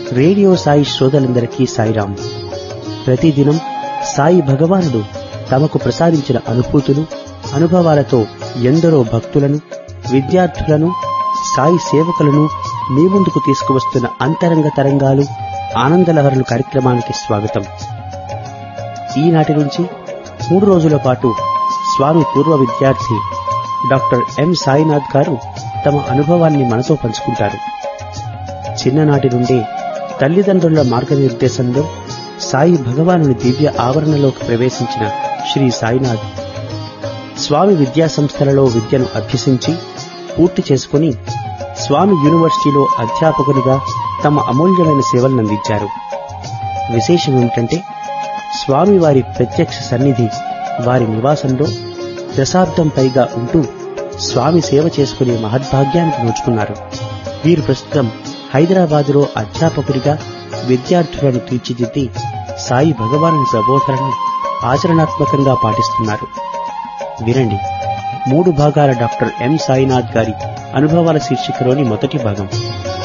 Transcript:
radio Sai శ్రోతలందరికీ సాయిరాం ప్రతిదినం సాయి భగవానుడు తమకు ప్రసాదించిన అనుభూతులు అనుభవాలతో ఎందరో భక్తులను విద్యార్థులను సాయి సేవకులను మీ ముందుకు తీసుకువస్తున్న అంతరంగ తరంగాలు ఆనందలహరులు కార్యక్రమానికి స్వాగతం ఈనాటి నుంచి మూడు రోజుల పాటు స్వామి పూర్వ విద్యార్థి డాక్టర్ ఎం సాయినాథ్ గారు తమ అనుభవాన్ని మనతో పంచుకుంటారు చిన్ననాటి నుండే తల్లిదండ్రుల మార్గనిర్దేశంలో సాయి భగవానుని దివ్య ఆవరణలోకి ప్రవేశించిన శ్రీ సాయినాథ్ స్వామి విద్యా సంస్థలలో విద్యను అభ్యసించి పూర్తి చేసుకుని స్వామి యూనివర్సిటీలో అధ్యాపకునిగా తమ అమూల్యమైన సేవలను అందించారు విశేషం ఏమిటంటే స్వామి వారి ప్రత్యక్ష సన్నిధి వారి నివాసంలో దశాబ్దం పైగా ఉంటూ స్వామి సేవ చేసుకునే మహద్భాగ్యానికి నోచుకున్నారు వీరు ప్రస్తుతం హైదరాబాదులో అధ్యాపకుడిగా విద్యార్థులను తీర్చిదిద్ది సాయి భగవానుని ప్రబోధనను ఆచరణాత్మకంగా పాటిస్తున్నారు వినండి మూడు భాగాల డాక్టర్ ఎం సాయినాథ్ గారి అనుభవాల శీర్షికలోని మొదటి భాగం